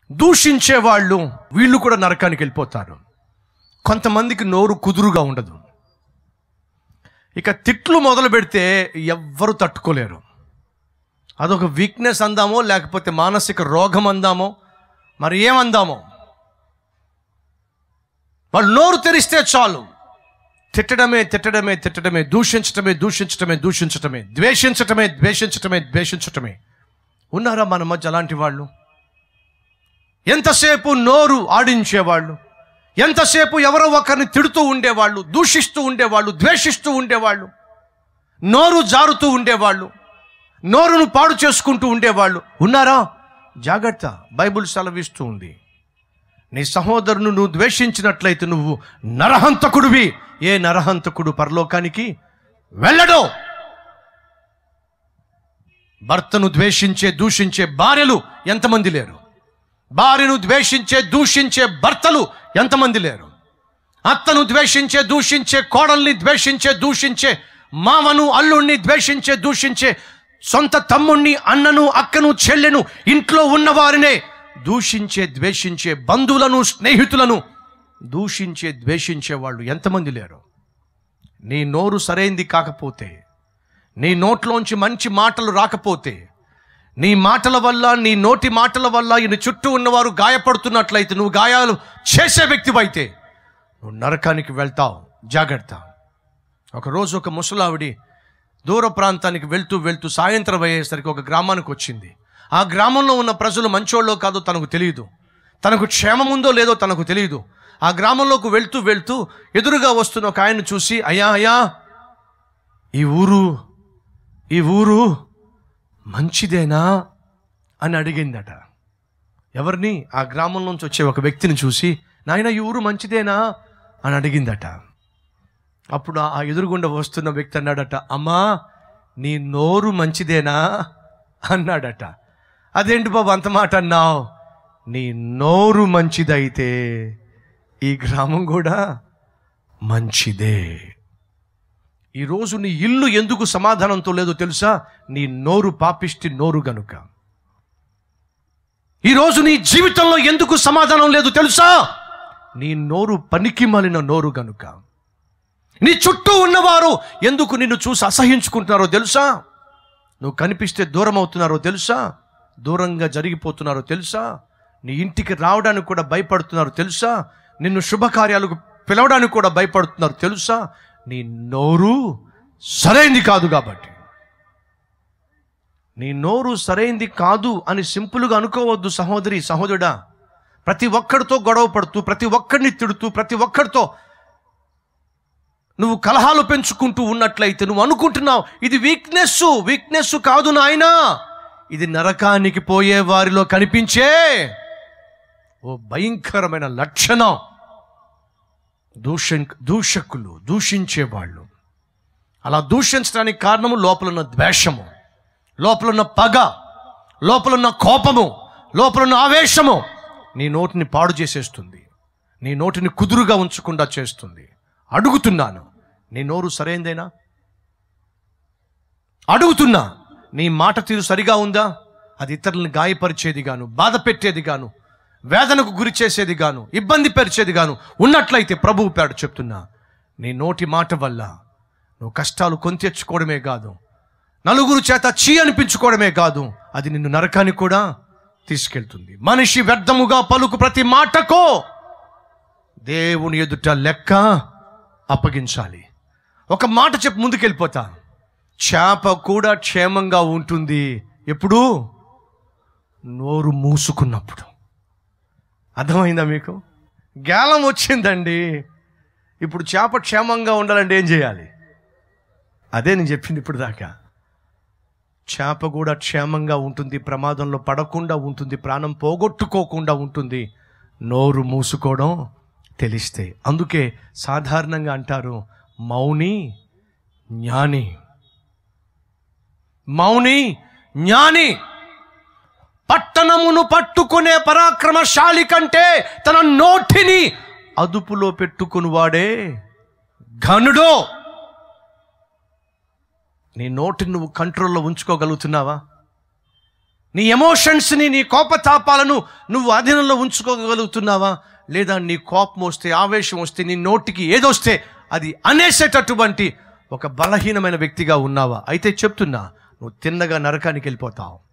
దూషించే వాళ్ళు వీళ్ళు కూడా నరకానికి వెళ్ళిపోతారు కొంతమందికి నోరు కుదురుగా ఉండదు ఇక తిట్లు మొదలు పెడితే ఎవ్వరు తట్టుకోలేరు అదొక వీక్నెస్ అందామో లేకపోతే మానసిక రోగం అందామో మరి ఏమందామో వాళ్ళు నోరు తెరిస్తే చాలు తిట్టడమే తిట్టడమే తిట్టడమే దూషించటమే దూషించటమే దూషించటమే ద్వేషించటమే ద్వేషించటమే ద్వేషించటమే ఉన్నారా మన మధ్య అలాంటి వాళ్ళు ఎంతసేపు నోరు ఆడించేవాళ్ళు ఎంతసేపు ఎవరో ఒకరిని తిడుతూ ఉండేవాళ్ళు దూషిస్తూ ఉండేవాళ్ళు ద్వేషిస్తూ ఉండేవాళ్ళు నోరు జారుతూ ఉండేవాళ్ళు నోరును పాడు చేసుకుంటూ ఉండేవాళ్ళు ఉన్నారా జాగ్రత్త బైబుల్ సెలవిస్తూ ఉంది నీ సహోదరును నువ్వు ద్వేషించినట్లయితే నువ్వు నరహంతకుడివి ఏ నరహంతకుడు పరలోకానికి వెళ్ళడో భర్తను ద్వేషించే దూషించే భార్యలు ఎంతమంది లేరు భార్యను ద్వేషించే దూషించే భర్తలు ఎంతమంది లేరు అత్తను ద్వేషించే దూషించే కోడల్ని ద్వేషించే దూషించే మామను అల్లుణ్ణి ద్వేషించే దూషించే సొంత తమ్ముణ్ణి అన్నను అక్కను చెల్లెను ఇంట్లో ఉన్నవారినే దూషించే ద్వేషించే బంధువులను స్నేహితులను దూషించే ద్వేషించే వాళ్ళు ఎంతమంది లేరు నీ నోరు సరైంది కాకపోతే నీ నోట్లోంచి మంచి మాటలు రాకపోతే నీ మాటల వల్ల నీ నోటి మాటల వల్ల ఈయన చుట్టూ ఉన్నవారు గాయపడుతున్నట్లయితే నువ్వు గాయాలు చేసే వ్యక్తివైతే నువ్వు నరకానికి వెళ్తావు జాగ్రత్త ఒకరోజు ఒక ముసలావిడి దూర ప్రాంతానికి వెళ్తూ వెళ్తూ సాయంత్రం అయ్యేసరికి ఒక గ్రామానికి వచ్చింది ఆ గ్రామంలో ఉన్న ప్రజలు మంచోళ్ళో కాదో తనకు తెలియదు తనకు క్షేమం ఉందో లేదో తనకు తెలియదు ఆ గ్రామంలోకి వెళ్తూ వెళ్తూ ఎదురుగా వస్తున్న ఒక ఆయన చూసి అయ్యా అయ్యా ఈ ఊరు ఈ ఊరు మంచిదేనా అని అడిగిందట ఎవరిని ఆ గ్రామం నుంచి వచ్చే ఒక వ్యక్తిని చూసి నాయన ఈ ఊరు మంచిదేనా అని అడిగిందట అప్పుడు ఆ ఎదురుగుండా వస్తున్న వ్యక్తి అన్నాడట అమ్మా నీ నోరు మంచిదేనా అన్నాడట అదేంటి బాబు అంత మాట అన్నావు నీ నోరు మంచిదైతే ఈ గ్రామం కూడా మంచిదే ఈరోజు నీ ఇల్లు ఎందుకు సమాధానంతో లేదో తెలుసా నీ నోరు పాపిష్టి నోరు గనుక ఈరోజు నీ జీవితంలో ఎందుకు సమాధానం లేదు తెలుసా నీ నోరు పనికి మాలిన నోరు గనుక నీ చుట్టూ ఉన్నవారు ఎందుకు నిన్ను చూసి అసహించుకుంటున్నారో తెలుసా నువ్వు కనిపిస్తే దూరం అవుతున్నారో తెలుసా దూరంగా జరిగిపోతున్నారో తెలుసా నీ ఇంటికి రావడానికి కూడా భయపడుతున్నారో తెలుసా నిన్ను శుభకార్యాలకు పిలవడానికి కూడా భయపడుతున్నారు తెలుసా నీ నోరు సరైంది కాదు కాబట్టి నీ నోరు సరైంది కాదు అని సింపుల్గా అనుకోవద్దు సహోదరి సహోదరుడా ప్రతి ఒక్కడితో గొడవ పడుతూ ప్రతి ఒక్కడిని తిడుతూ ప్రతి ఒక్కడితో నువ్వు కలహాలు పెంచుకుంటూ ఉన్నట్లయితే నువ్వు అనుకుంటున్నావు ఇది వీక్నెస్ వీక్నెస్ కాదు నాయనా ఇది నరకానికి పోయే వారిలో కనిపించే ఓ భయంకరమైన లక్షణం దూషం దూషకులు దూషించేవాళ్ళు అలా దూషించడానికి కారణము లోపలున్న ద్వేషము లోపలున్న పగ లోపలున్న కోపము లోపలున్న ఆవేశము నీ నోటిని పాడు చేసేస్తుంది నీ నోటిని కుదురుగా ఉంచకుండా చేస్తుంది అడుగుతున్నాను నీ నోరు సరైందేనా అడుగుతున్నా నీ మాట తీరు సరిగా ఉందా అది ఇతరులను గాయపరిచేది గాను బాధ పెట్టేది గాను వేదనకు గురి చేసేది గాను ఇబ్బంది పరిచేది గాను ఉన్నట్లయితే ప్రభువు పేరు చెప్తున్నా నీ నోటి మాట వల్ల నువ్వు కష్టాలు కొని తెచ్చుకోవడమే కాదు నలుగురు చేత చీ అనిపించుకోవడమే కాదు అది నిన్ను నరకానికి కూడా తీసుకెళ్తుంది మనిషి వ్యర్థముగా పలుకు ప్రతి మాటకో దేవుని ఎదుట లెక్క అప్పగించాలి ఒక మాట చెప్పి ముందుకెళ్ళిపోతా చేప కూడా క్షేమంగా ఉంటుంది ఎప్పుడు నోరు మూసుకున్నప్పుడు అర్థమైందా మీకు గేలం వచ్చిందండి ఇప్పుడు చేప క్షేమంగా ఉండాలంటే ఏం చేయాలి అదే నేను చెప్పింది ఇప్పుడు దాకా చేప కూడా క్షేమంగా ఉంటుంది ప్రమాదంలో పడకుండా ఉంటుంది ప్రాణం పోగొట్టుకోకుండా ఉంటుంది నోరు మూసుకోవడం తెలిస్తే అందుకే సాధారణంగా అంటారు మౌని జ్ఞాని మౌని జ్ఞాని పట్టణమును పట్టుకునే పరాక్రమశాలి కంటే తన నోటిని అదుపులో పెట్టుకుని వాడే ఘనుడో నీ నోటిని నువ్వు కంట్రోల్లో ఉంచుకోగలుగుతున్నావా నీ ఎమోషన్స్ని నీ కోపతాపాలను నువ్వు అధీనంలో ఉంచుకోగలుగుతున్నావా లేదా నీ కోపం వస్తే ఆవేశం వస్తే నీ నోటికి ఏదొస్తే అది అనేసేటటువంటి ఒక బలహీనమైన వ్యక్తిగా ఉన్నావా అయితే చెప్తున్నా నువ్వు తిన్నగా నరకానికి వెళ్ళిపోతావు